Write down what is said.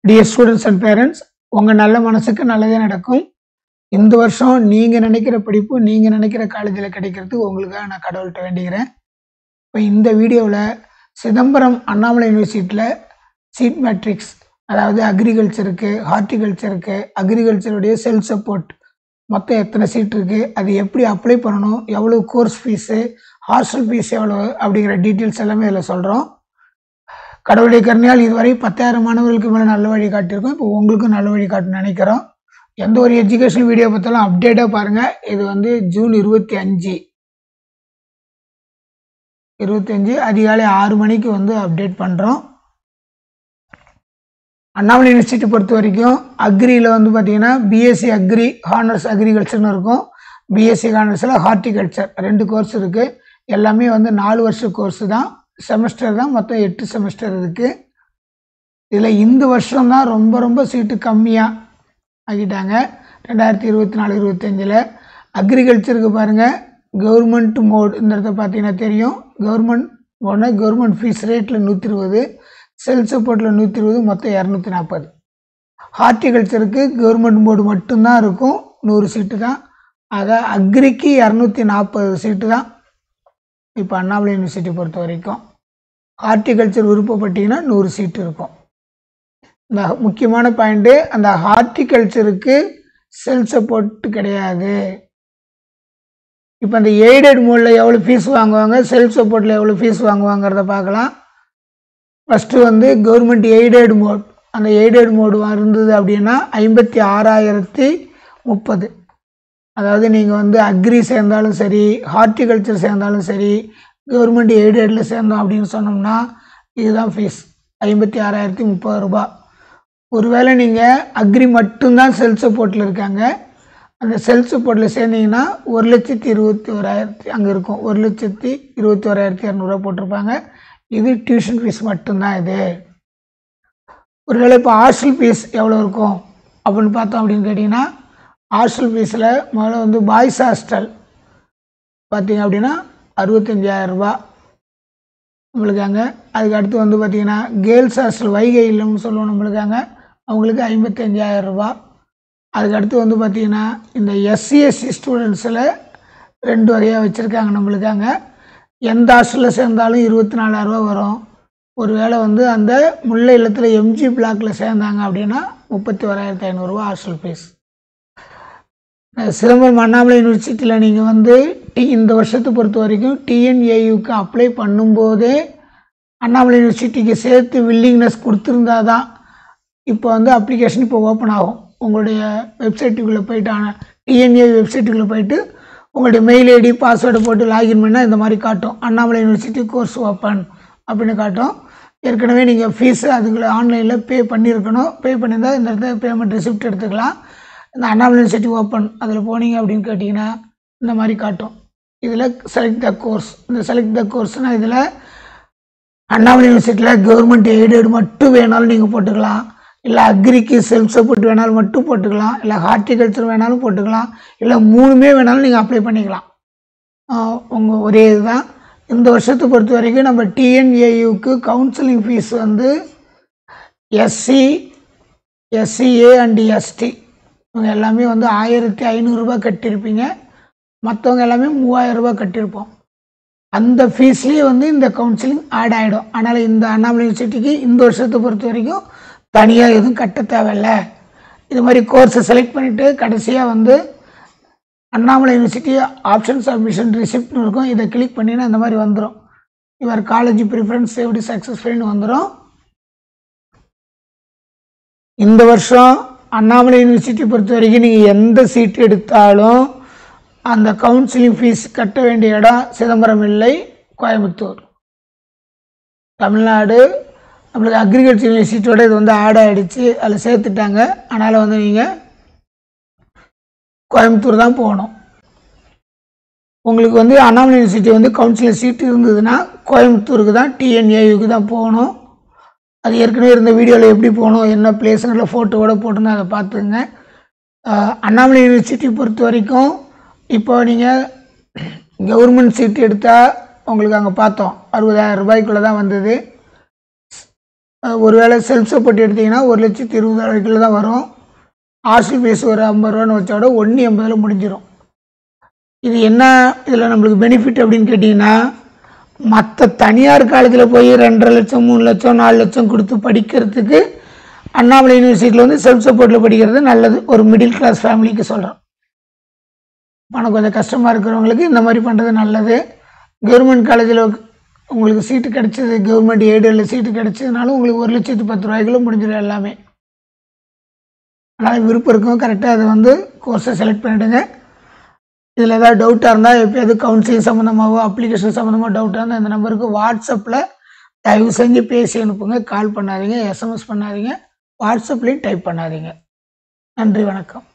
dear students and parents உங்கள் நல்ல மனசுக்கு நல்லதே நடக்கும் இந்த வருஷம் நீங்கள் நினைக்கிற படிப்பு நீங்கள் நினைக்கிற காலேஜில் கிடைக்கிறதுக்கு உங்களுக்காக நான் கடவுள்கிட்ட வேண்டிக்கிறேன் இப்போ இந்த வீடியோவில் சிதம்பரம் அண்ணாமலை யூனிவர்சிட்டியில் சீட் மேட்ரிக்ஸ் அதாவது அக்ரிகல்ச்சருக்கு ஹார்டிகல்ச்சருக்கு அக்ரிகல்ச்சருடைய செல்ஃப் சப்போர்ட் மொத்தம் எத்தனை சீட் இருக்குது அது எப்படி அப்ளை பண்ணணும் எவ்வளோ கோர்ஸ் ஃபீஸு ஹாஸ்டல் ஃபீஸ் எவ்வளோ அப்படிங்கிற டீட்டெயில்ஸ் எல்லாமே இதில் சொல்கிறோம் கடவுளுடைய கருணையால் இதுவரை பத்தாயிரம் மாணவர்களுக்கு மேலே நல்ல வழி காட்டியிருக்கோம் இப்போ உங்களுக்கும் நல்ல வழி காட்டு நினைக்கிறோம் எந்த ஒரு எஜுகேஷன் வீடியோ பார்த்தாலும் அப்டேட்டாக பாருங்கள் இது வந்து ஜூன் இருபத்தி அஞ்சு இருபத்தஞ்சு அதிகாலை ஆறு மணிக்கு வந்து அப்டேட் பண்ணுறோம் அண்ணாமலை யூனிவர்சிட்டி பொறுத்த வரைக்கும் அக்ரியில் வந்து பார்த்தீங்கன்னா பிஎஸ்சி அக்ரி ஹானர்ஸ் அக்ரிகல்ச்சர்னு இருக்கும் பிஎஸ்சி ஹானர்ஸில் ஹார்டிகல்ச்சர் ரெண்டு கோர்ஸ் இருக்குது எல்லாமே வந்து நாலு வருஷ கோர்ஸ் தான் செமஸ்டர் தான் மொத்தம் எட்டு செமஸ்டர் இருக்குது இதில் இந்த வருஷம் தான் ரொம்ப ரொம்ப சீட்டு கம்மியாக ஆக்கிட்டாங்க ரெண்டாயிரத்தி இருபத்தி நாலு இருபத்தஞ்சில் அக்ரிகல்ச்சருக்கு பாருங்கள் கவர்மெண்ட் மோட் இந்த இடத்த பார்த்தீங்கன்னா தெரியும் கவர்மெண்ட் மோட்னா கவர்மெண்ட் ஃபீஸ் ரேட்டில் நூற்றி இருபது செல் சப்போர்ட்டில் நூற்றி இருபது மொத்தம் இரநூத்தி நாற்பது ஹார்டிகல்ச்சருக்கு கவர்மெண்ட் போர்டு மட்டும்தான் இருக்கும் நூறு சீட்டு தான் ஆக அக்ரிக்கு இரநூத்தி நாற்பது சீட்டு தான் இப்போ அண்ணாமலை யூனிவர்சிட்டி பொறுத்த வரைக்கும் ஹார்டிகல்ச்சர் விருப்பப்பட்டீங்கன்னா நூறு சீட்டு இருக்கும் இந்த முக்கியமான பாயிண்ட்டு அந்த ஹார்டிகல்ச்சருக்கு செல் சப்போர்ட் கிடையாது இப்போ அந்த எய்டட் மோடில் எவ்வளோ ஃபீஸ் வாங்குவாங்க செல்ஃப் சப்போர்ட்டில் எவ்வளோ ஃபீஸ் வாங்குவாங்கிறத பார்க்கலாம் ஃபஸ்ட்டு வந்து கவர்மெண்ட் எய்டட் மோட் அந்த எய்டட் மோடு இருந்தது அப்படின்னா ஐம்பத்தி ஆறாயிரத்தி முப்பது அதாவது நீங்கள் வந்து அக்ரி சேர்ந்தாலும் சரி ஹார்டிகல்ச்சர் சேர்ந்தாலும் சரி கவர்மெண்ட் எய்டடில் சேர்ந்தோம் அப்படின்னு சொன்னோம்னா இதுதான் ஃபீஸ் ஐம்பத்தி ஆறாயிரத்தி முப்பது ரூபா ஒருவேளை நீங்கள் அக்ரி மட்டும்தான் செல்ஃப் சப்போர்ட்டில் இருக்காங்க அந்த செல்ஃப் சப்போர்ட்டில் சேர்ந்தீங்கன்னா ஒரு லட்சத்தி இருபத்தி ஓராயிரத்தி அங்கே இருக்கும் ஒரு லட்சத்தி இருபத்தி ஓராயிரத்தி இரநூறுவா போட்டிருப்பாங்க இது டியூஷன் ஃபீஸ் மட்டும்தான் இது ஒருவேளை இப்போ ஹாஸ்டல் ஃபீஸ் எவ்வளோ இருக்கும் அப்படின்னு பார்த்தோம் அப்படின்னு கேட்டிங்கன்னா ஹாஸ்டல் ஃபீஸில் முதல்ல வந்து பாய்ஸ் ஹாஸ்டல் பார்த்தீங்க அப்படின்னா அறுபத்தஞ்சாயிரரூபா நம்மளுக்காங்க அதுக்கு அடுத்து வந்து பார்த்திங்கன்னா கேர்ள்ஸ் ஹாஸ்டல் வைகை இல்லைன்னு சொல்லுவோம் நம்மளுக்காங்க அவங்களுக்கு ஐம்பத்தஞ்சாயிரம் ரூபா அதுக்கு அடுத்து வந்து பார்த்திங்கன்னா இந்த எஸ்சி எஸ்சி ஸ்டூடெண்ட்ஸில் ரெண்டு வகையாக வச்சுருக்காங்க நம்மளுக்காங்க எந்த ஹாஸ்டலில் சேர்ந்தாலும் இருபத்தி நாலாயிரரூபா வரும் ஒரு வேளை வந்து அந்த முல்லை இல்லத்தில் எம்ஜி பிளாக்கில் சேர்ந்தாங்க அப்படின்னா முப்பத்தி ஓராயிரத்தி ஐநூறுரூவா ஹாஸ்டல் ஃபீஸ் சிதம்பரம் அண்ணாமலை யூனிவர்சிட்டியில் நீங்கள் வந்து டி இந்த வருஷத்தை பொறுத்த வரைக்கும் டிஎன்ஏயுக்கு அப்ளை பண்ணும்போதே அண்ணாமலை யூனிவர்சிட்டிக்கு சேர்த்து வில்லிங்னஸ் கொடுத்துருந்தா தான் இப்போ வந்து அப்ளிகேஷன் இப்போ ஓப்பன் ஆகும் உங்களுடைய வெப்சைட்டுக்குள்ளே போயிட்டு ஆனால் டிஎன்ஏ வெப்சைட்டுக்குள்ளே போயிட்டு உங்களுடைய மெயில் ஐடி பாஸ்வேர்டு போட்டு லாகின் பண்ணால் இந்த மாதிரி காட்டும் அண்ணாமலை யூனிவர்சிட்டி கோர்ஸ் ஓப்பன் அப்படின்னு காட்டும் ஏற்கனவே நீங்கள் ஃபீஸு அதுக்குள்ள ஆன்லைனில் பே பண்ணியிருக்கணும் பே பண்ணியிருந்தால் இந்த இடத்துல பேமெண்ட் ரிசிப்ட் எடுத்துக்கலாம் இந்த அண்ணாமலை யூனிவர்சிட்டி ஓப்பன் அதில் போனீங்க அப்படின்னு கேட்டிங்கன்னா இந்த மாதிரி காட்டும் இதில் செலக்ட் த கோர்ஸ் இந்த செலக்ட் த கோர்ஸ்னால் இதில் அண்ணாமலை யூனிவர்சிட்டியில் கவர்மெண்ட் எய்டட் மட்டும் வேணாலும் நீங்கள் போட்டுக்கலாம் இல்லை அக்ரிக்கு செல்ஃப் சப்போர்ட் வேணாலும் மட்டும் போட்டுக்கலாம் இல்லை ஹார்டிகல்ச்சர் வேணாலும் போட்டுக்கலாம் இல்லை மூணுமே வேணாலும் நீங்கள் அப்ளை பண்ணிக்கலாம் உங்கள் ஒரே இதுதான் இந்த வருஷத்தை பொறுத்த வரைக்கும் நம்ம டிஎன்ஏயுக்கு கவுன்சிலிங் ஃபீஸ் வந்து எஸ்சி எஸ்சிஏ அண்ட் எஸ்டி இவங்க எல்லாமே வந்து ஆயிரத்தி ஐநூறுரூபா கட்டியிருப்பீங்க மற்றவங்க எல்லாமே மூவாயிரரூபா கட்டியிருப்போம் அந்த ஃபீஸ்லேயே வந்து இந்த கவுன்சிலிங் ஆட் ஆகிடும் அதனால் இந்த அண்ணாமலை யூனிவர்சிட்டிக்கு இந்த வருஷத்தை பொறுத்த வரைக்கும் தனியாக எதுவும் கட்ட தேவையில்ல இது மாதிரி கோர்ஸை செலக்ட் பண்ணிவிட்டு கடைசியாக வந்து அண்ணாமலை யூனிவர்சிட்டி ஆப்ஷன்ஸ் அட்மிஷன் ரிசிப்ட்னு இருக்கும் இதை கிளிக் பண்ணினா இந்த மாதிரி வந்துடும் இவர் காலேஜ் ப்ரிஃபரன்ஸ் எப்படி சக்ஸஸ்ஃபுல்னு வந்துடும் இந்த வருஷம் அண்ணாமலை யூனிவர்சிட்டி பொறுத்த வரைக்கும் நீங்கள் எந்த சீட் எடுத்தாலும் அந்த கவுன்சிலிங் ஃபீஸ் கட்ட வேண்டிய இடம் சிதம்பரம் இல்லை கோயம்புத்தூர் தமிழ்நாடு நம்மளுக்கு அக்ரிகல்ச்சர் யூனிவர்சிட்டியோட இது வந்து ஆட் ஆகிடுச்சு அதில் சேர்த்துட்டாங்க அதனால் வந்து நீங்கள் கோயம்புத்தூர் தான் போகணும் உங்களுக்கு வந்து அண்ணாமலை யூனிவர்சிட்டி வந்து கவுன்சிலிங் சீட்டு இருந்ததுன்னா கோயம்புத்தூருக்கு தான் டிஎன்ஏயுக்கு தான் போகணும் அது ஏற்கனவே இருந்த வீடியோவில் எப்படி போகணும் என்ன பிளேஸுங்கிற ஃபோட்டோவோட போட்டுருந்தா அதை பார்த்துங்க அண்ணாமலை யூனிவர்சிட்டி பொறுத்த வரைக்கும் இப்போ நீங்கள் கவர்மெண்ட் சீட் எடுத்தால் உங்களுக்கு அங்கே பார்த்தோம் அறுபதாயிரம் ரூபாய்க்குள்ளே தான் வந்தது அஹ், ஒருவேளை செல்ஃப் சப்போர்ட் எடுத்தீங்கன்னா ஒரு லட்சத்தி இருபதாயிரக்குள்ள தான் வரும் ஹாஸ்டல் ஃபீஸ் ஒரு ஐம்பது ரூபான்னு வச்சோட ஒன்று எண்பதில் முடிஞ்சிடும் இது என்ன இதில் நம்மளுக்கு பெனிஃபிட் அப்படின்னு கேட்டிங்கன்னா மற்ற தனியார் காலேஜில் போய் ரெண்டரை லட்சம் மூணு லட்சம் நாலு லட்சம் கொடுத்து படிக்கிறதுக்கு அண்ணாமலை யூனிவர்சிட்டியில் வந்து செல்ஃப் சப்போர்ட்டில் படிக்கிறது நல்லது ஒரு மிடில் கிளாஸ் ஃபேமிலிக்கு சொல்கிறேன் பணம் கொஞ்சம் கஷ்டமாக இருக்கிறவங்களுக்கு இந்த மாதிரி பண்ணுறது நல்லது கவர்மெண்ட் காலேஜில் உங்களுக்கு சீட்டு கிடச்சிது கவர்மெண்ட் எய்டில் சீட்டு கிடச்சதுனால உங்களுக்கு ஒரு லட்சத்து பத்து ரூபாய்க்குள்ள முடிஞ்சிடும் எல்லாமே அதனால் விருப்பம் இருக்கும் கரெக்டாக அதை வந்து கோர்ஸை செலக்ட் பண்ணிவிடுங்க இதில் ஏதாவது டவுட்டாக இருந்தால் எப்பயாவது கவுன்சிலிங் சம்மந்தமாகவோ அப்ளிகேஷன் சம்மந்தமாக டவுட்டாக இருந்தால் இந்த நம்பருக்கு வாட்ஸ்அப்பில் தயவு செஞ்சு பேசி அனுப்புங்க கால் பண்ணாதீங்க எஸ்எம்எஸ் பண்ணாதீங்க வாட்ஸ்அப்லேயும் டைப் பண்ணாதீங்க நன்றி வணக்கம்